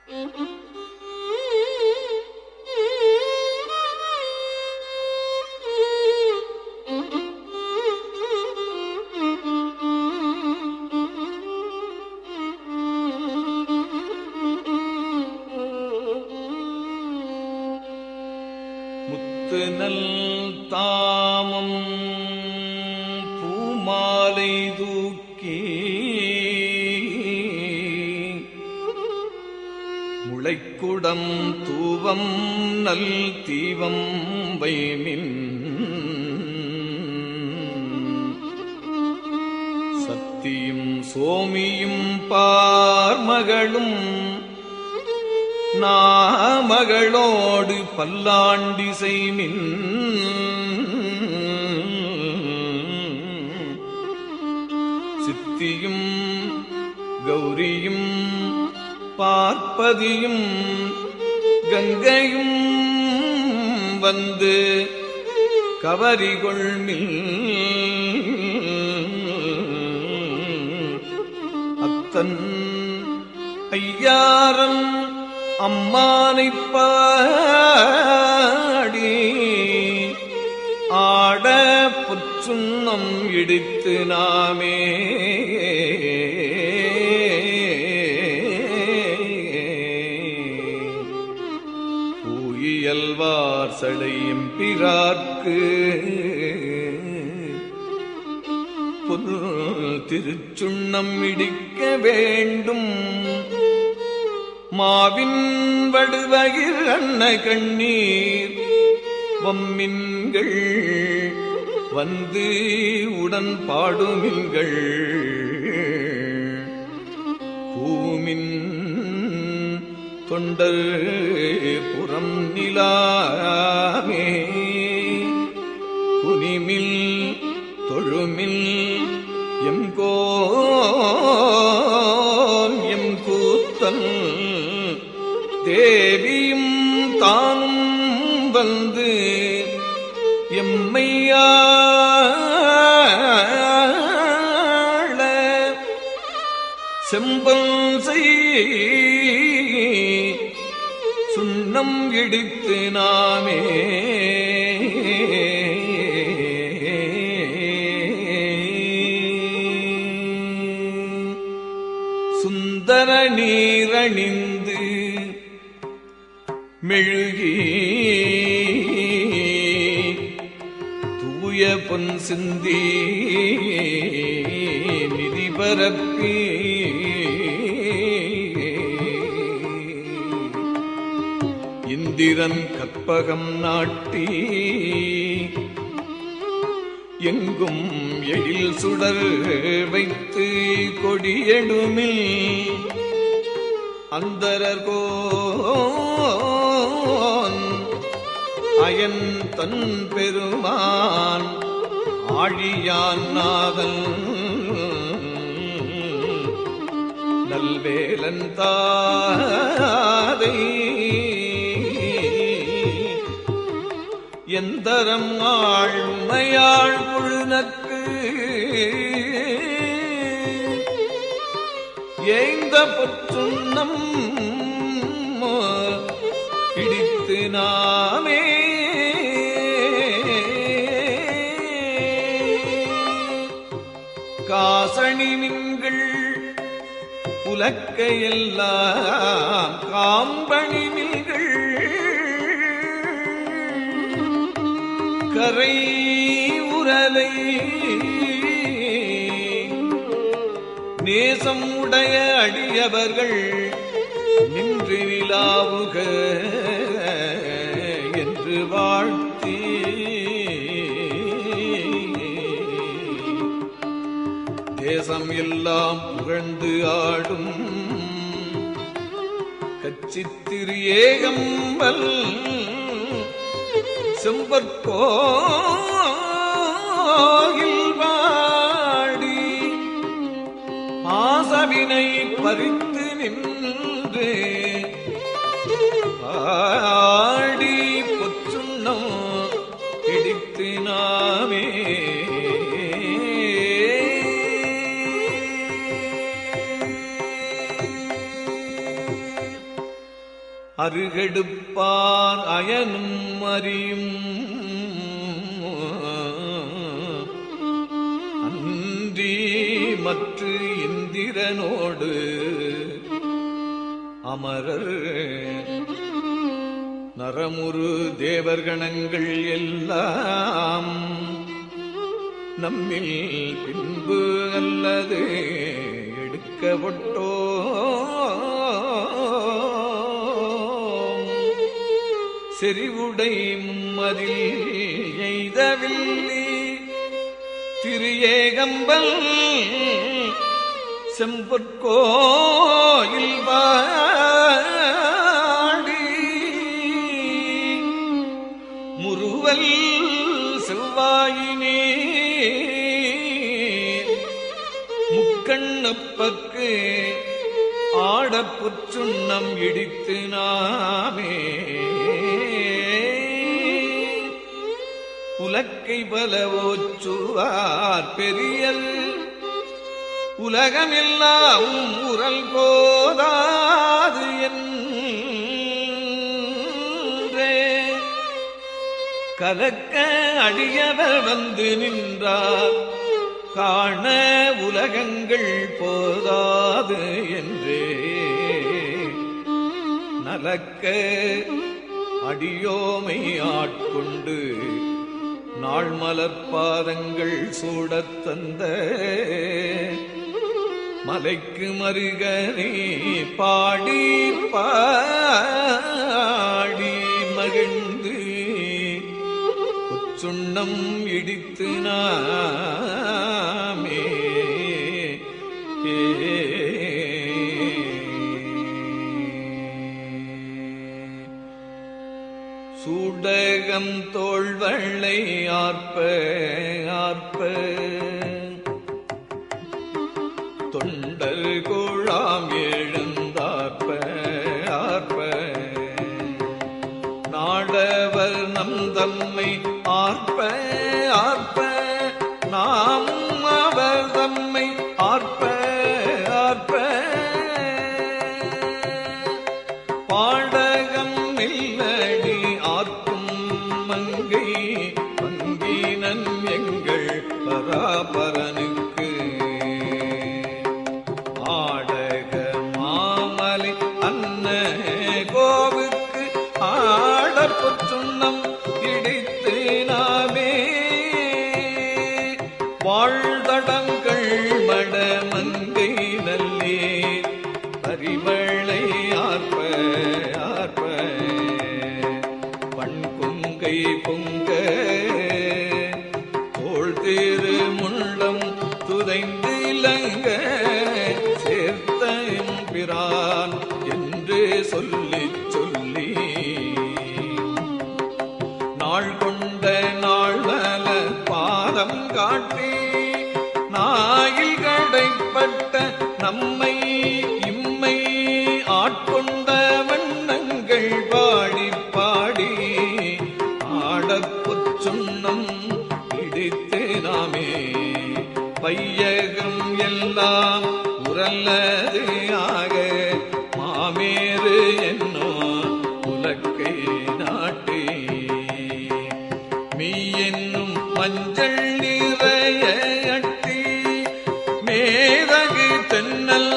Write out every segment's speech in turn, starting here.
முத்து நல் தாமம் பூமாலை தூக்கி முளைக்குடம் தூவம் நல் தீவம் வைமின் சத்தியும் சோமியும் பார்மகளும் நாமகளோடு பல்லாண்டி செய்மின் சித்தியும் கௌரியும் பார்ப்பதியும் கங்கையும் வந்து கவரிகொள்மில் அத்தன் ஐயாரன் அம்மானைப் பாடி ஆட புற்றுண்ணம் இடித்து நாமே பூயியல்வார் சடையும் பிறார்க்கு பொது திருச்சுண்ணம் இடிக்க வேண்டும் மாவின் வடுவகிர் அன்ன கண்ணீர் வம்மின்கள் வந்து உடன் பாடுமின்கள் பூமின் தொண்டர் புறம் நிலாமே குனிமில் தொழுமில் எம்கோன் எம் கூத்தல் தேவியும் தானும் வந்து எம்மையாள செம்பல் செய் சுண்ணம் இடித்து நாமே சுந்தர நீரணிந்து மெழுகி தூய பொன் சிந்தி நிதி பரப்பி இந்திரன் கற்பகம் நாட்டி எங்கும் எழில் சுடர் வைத்து கொடியெடுமில் அந்தரர்கோன் அயன் தன் பெருமான் ஆழியான் நாதல் நல்வேலன் தாதை எந்தரம் ஆழ்மையாள் புழுனக்கு ஏந்த புற்றுண்ணம் இடித்து நாமே காசணி மின்கள் புலக்கையெல்லாம் காம்பணி மில்கள் கரை உரலை நேசம் உடைய அடியவர்கள் நின்று நிலாவுக என்று வாழ்த்தி தேசம் எல்லாம் புகழ்ந்து ஆடும் கச்சித்திரு ஏகம்பல் செம்பற்கோயில் வாடி ஆசவினை பறித்து நின்று ஆடி பொச்சுண்ணம் இடித்து நாமே அருகெடுப்பார் அயனும் அறியும் அன்றி மற்ற இந்திரனோடு அமரர் நரமுரு தேவர்கணங்கள் எல்லாம் நம்மில் பின்பு அல்லது எடுக்கப்பட்டோ செறிவுடை மும்மதில் எய்தவில்லி திரு ஏகம்பல் செம்பொற்கோயில் வாடி முறுவல் செவ்வாயினே முக்கண்ணப்பக்கு ஆடப்புற்றுண்ணம் இடித்து நாமே உலக்கை பலவோச்சுவார் பெரியல் உலகமெல்லாம் உரல் போதாது என்றே கலக்க அடியவர் வந்து நின்றார் காண உலகங்கள் போதாது என்றே நலக்க அடியோமை ஆட்கொண்டு நாள் மலர்பாதங்கள் சூடத் தந்த மலைக்கு மருகனே பாடி பாடி மகிழ்ந்து சுண்ணம் இடித்து நாமே சூடகம் தோள்வள்ளை ஆர்ப்ப ஆர்ப்ப தொண்டர் கோழாம் எழுந்தார்ப்ப ஆர்ப்ப நாடவர் நம் தம்மை ஆர்ப்ப ஆர்ப்ப நாமும் அவர் தம்மை ஆர்ப்ப ஆர்ப்ப பாடகம் இல்லடி ஆர்க்கும் மங்கை பங்கினன் எங்கள் பராபரனுக்கு ஆடக மாமலை அன்ன கோவுக்கு ஆடப்புற்றுண்ணம் இடித்து நாமே வாழ்தடங்கள் மடமங்கை நல்லே பரிமளை ஆர்ப்ப ஆர்ப்ப பண்குங்கை பொங்க தோள் திரு முள்ளம் துதைந்து இலங்க சேர்த்த பிரான் என்று சொல்லி சொல்லி நாள் கொண்ட நாள் நல பாதம் காட்டி நாயில் கடைப்பட்ட நம்மை இம்மை ஆட்கொண்ட வண்ணங்கள் பாடி பாடி ஆடப்புச் சுண்ணம் இடித்து நாமே பையகம் எல்லாம் உரல்லது ஆக மாமேறு என்னோ உலக்கை நாட்டி மீ என்னும் மஞ்சள் நிறைய அட்டி மேதகு தென்னல்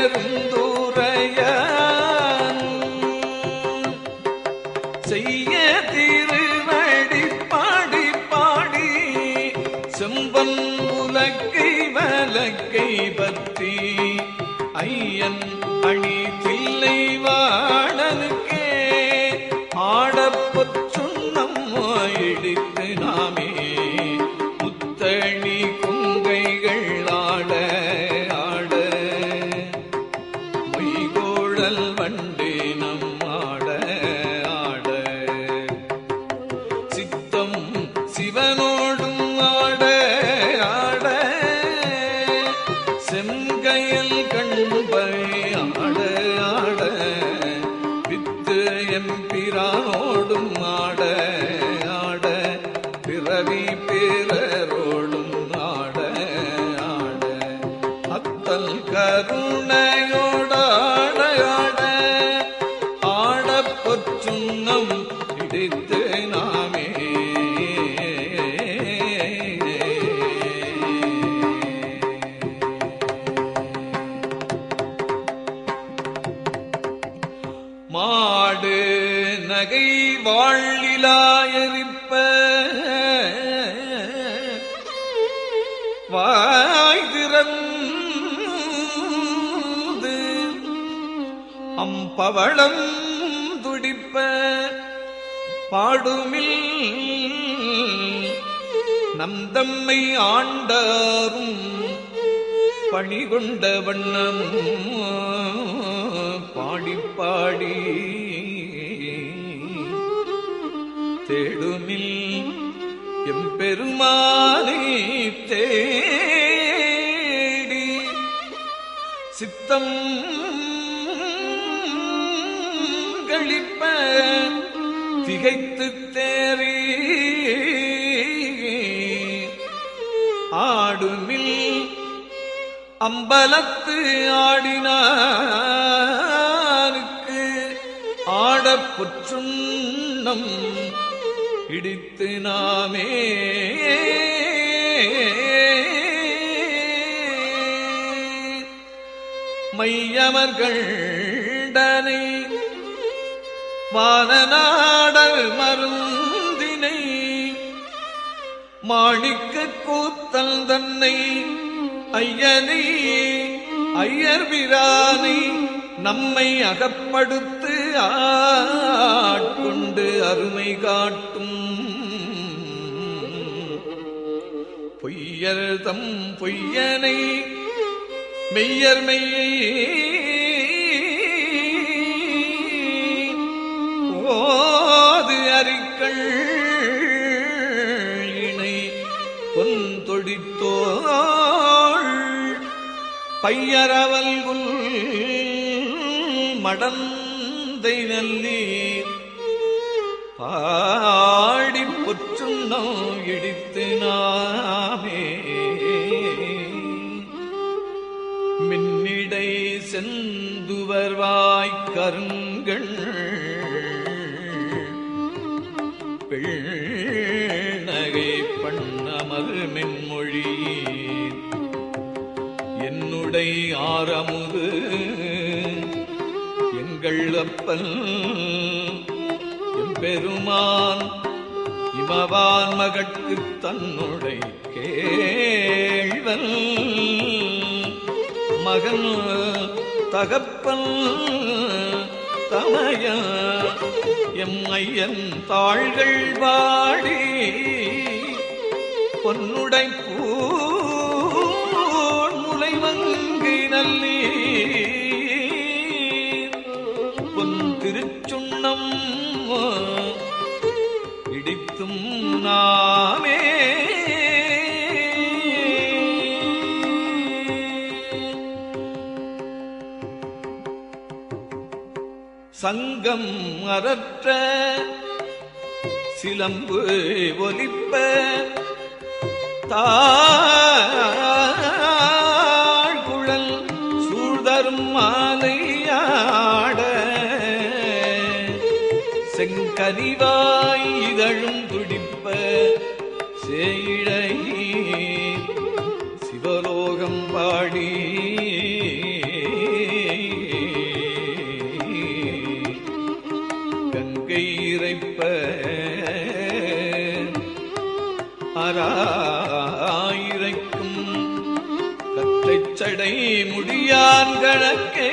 பெருந்தூரையான் செய்ய திருவடி பாடி பாடி செம்பன் உலக்கை வலக்கை பற்றி ஐயன் அணி தில்லை வாழனுக்கே ஆடப்பொற் சுண்ணம் இடித்து நாமே முத்தணி குங்கைகள் ஆட ஆட பொய்கோழல் வண்டினம் ஆட ஆட சித்தம் சிவனோடும் ஆட ஆட செங்கயல் கண்பை ஆட ஆட பித்து எம்பிரானோடும் ஆட ஆட பிறவி பேரரோடும் ஆட ஆட அத்தல் கருணையோடாட ஆட நகை வாழிலாயரிப்ப வாய் திறந்து அம்பவளம் துடிப்ப பாடுமில் நம் தம்மை ஆண்டாரும் பணிகொண்ட வண்ணமும் பாடி பாடி தேடுமில் எம்பெருமானை தேடி சித்தம் களிப்ப திகைத்து தேறி ஆடுமில் அம்பலத்து ஆடினாருக்கு ஆடப் புற்றுண்ணம் இடித்து நாமே மையமர்கள்டனை வானநாடல் மருந்தினை மாணிக்க கூத்தல் தன்னை ஐயனை ஐயர் பிரானை நம்மை அகப்படுத்து ஆட்கொண்டு அருமை காட்டும் பொய்யர் தம் பொய்யனை மெய்யர் மெய்யை ஓது அறிக்கள் இணை பொன் தொடித்தோள் பையரவல்குல் மடந்தை நல்லீர் பாடி புற்றுண்ணம் இடித்து நாமே மின்னிடை செந்துவர்வாய் கருங்கள் பெண்ணகை பண்ணமர் மென்மொழி என்னுடை ஆரமுது எங்கள் அப்பல் எம்பெருமான் இமவான் மகட்கு தன்னுடை கேள்வன் மகன் தகப்பன் தமய எம் ஐயன் தாள்கள் வாடி பொன்னுடை பூண் முலை மங்கை நல்லீர் பொன் திருச்சுண்ணம் இடித்தும் நாமே சங்கம் அறற்ற சிலம்பு ஒலிப்ப தாழ்குழல் சூழ்தரும் மாலையாட செங்கனிவாய் இதழும் துடிப்ப சேயிழை சிவலோகம் பாடி கங்கை இறைப்ப அராயிரைக்கும் கற்றைச் சடை முடியான் கணக்கே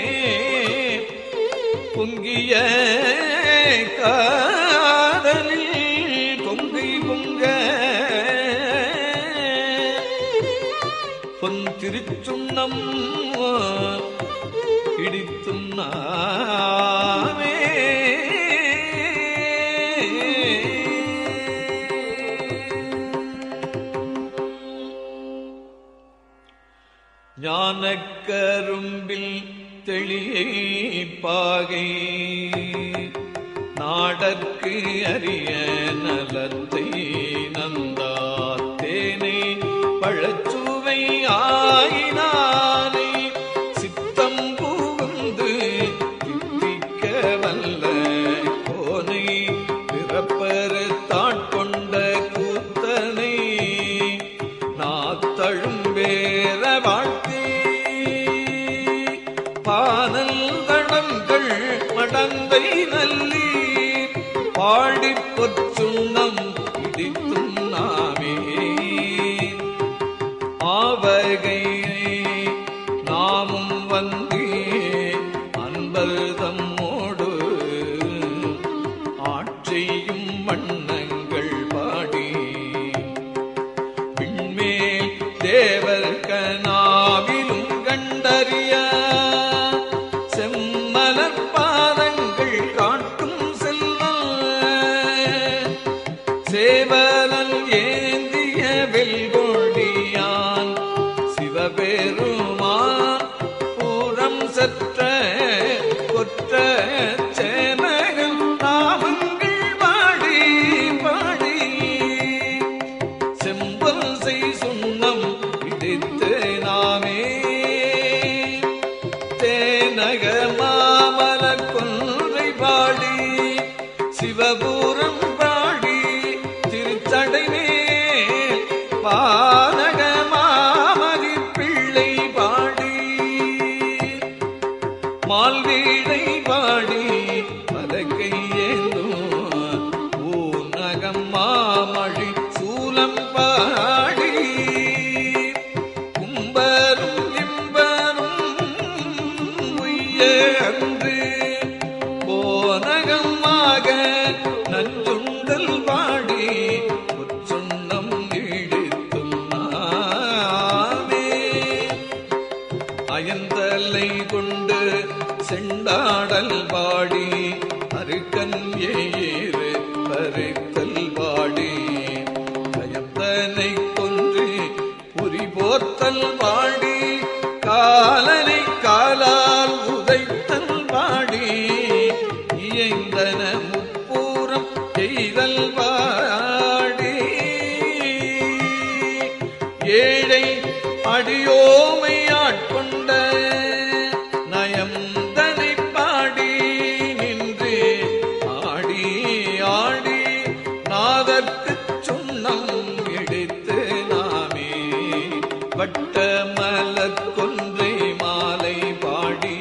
பொங்கிய காதலில் கொங்கை பொங்க பொன் திருச்சுண்ணம் இடித்தும் நாமே ஞானக்கரும்பில் தெளியை பாகை நாடற்கு அரிய நலத்தை நந்தாத்தேனை பழச்சுவை ஆயினானை சித்தம் புகுந்து தித்திக்க வல்ல கோனை பிறப்பரு தாட்கொண்ட கூத்தனை நாத்தழும் வேற வாழ்த்தி பானல் தடங்கள் மடந்தை நல்லீர் ஆடிப் பொற்சுண்ணம் இடித்தும் நாமே ஆவகை நாமும் வந்தே அன்பர் தம்மோடு ஆட்சியும் வண்ணங்கள் பாடி விண்மேல் தேவர் கனாவிலும் கண்டறிய செம்மலர் பாதங்கள் காட்டும் செல்வம் சேவலன் ஏந்திய வெல்கொடியான் சிவபெருமான் பூரம் சற்ற கொற்ற சேனகம் நாமங்கள் பாடி பாடி செம்பல் செய் சுண்ணம் இடித்து நாமே தேனக மாமல கொன்றை பாடி சிவபூரம் பாடி திருச்சடைமே பானக மாமதி பிள்ளை பாடி மால்வீடை பாடி பலகை ஏந்தும் ஊனகம் மாமழி சூலம் பாடி கும்பரும் இம்பரும் உய்ய அன்று போனகமாக நஞ்சுண்டல் பாடி பொற்சுண்ணம் இடித்தும் நாமே அயந்தலை கொண்டு செண்டாடல் பாடி அருக்கன் ஏறு பறித்தல் பாடி கயந்தனை கொன்று புரி போர்த்தல் பாடி காலனை காலால் உதைத்தல் பாடி இயைந்தன முப்பூரம் செய்தல் பாடி ஏழை அடியோமை ஆட்கொண்ட நயந்தனை பாடி நின்று ஆடி ஆடி நாதற்குச் சுண்ணம் எடுத்து நாமே வட்ட மலர் கொன்றை மாலை பாடி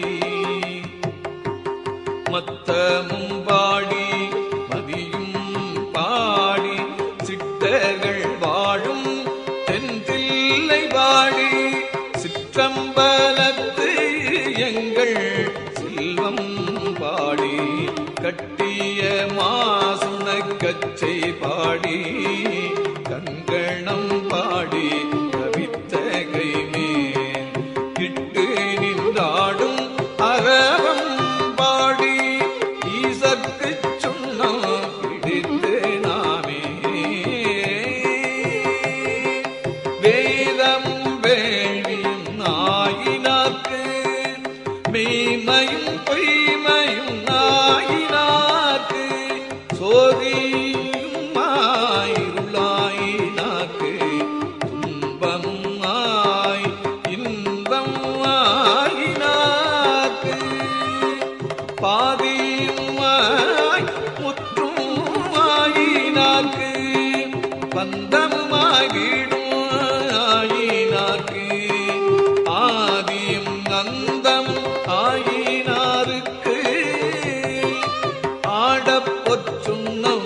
மத்தமும் பாடி மதியும் பாடி சிட்டர்கள் வாழும் தென்தில்லை பாடி சிற்றம்பலத்து எங்கள் செல்வம் பாடி கட்டிய மாசுணக் கச்சை பாடி கங்கணம் பாடி கவித்த கைமேல் இட்டு நின்றாடும் அரவம் பாடி ஈசற்குச் சொன்னம் பிடித்து நாமே வேதமும் வேள்வியும் நாயினார்க்கு மெய்மையும் பொய்மையும் நாயினார்க்கு சோதியும் ஆயிருளாயினார்க்கு துன்பமும் ஆய் இன்பம் ஆயினார்க்கு பாதியுமாய் முற்றுமாயினாக்கு பந்தமுமாய் வீடும் ஆயினாக்கு ஆதியும் நந்தம் ஆயினாருக்கு ஆடப்பொச்சுண்ணம்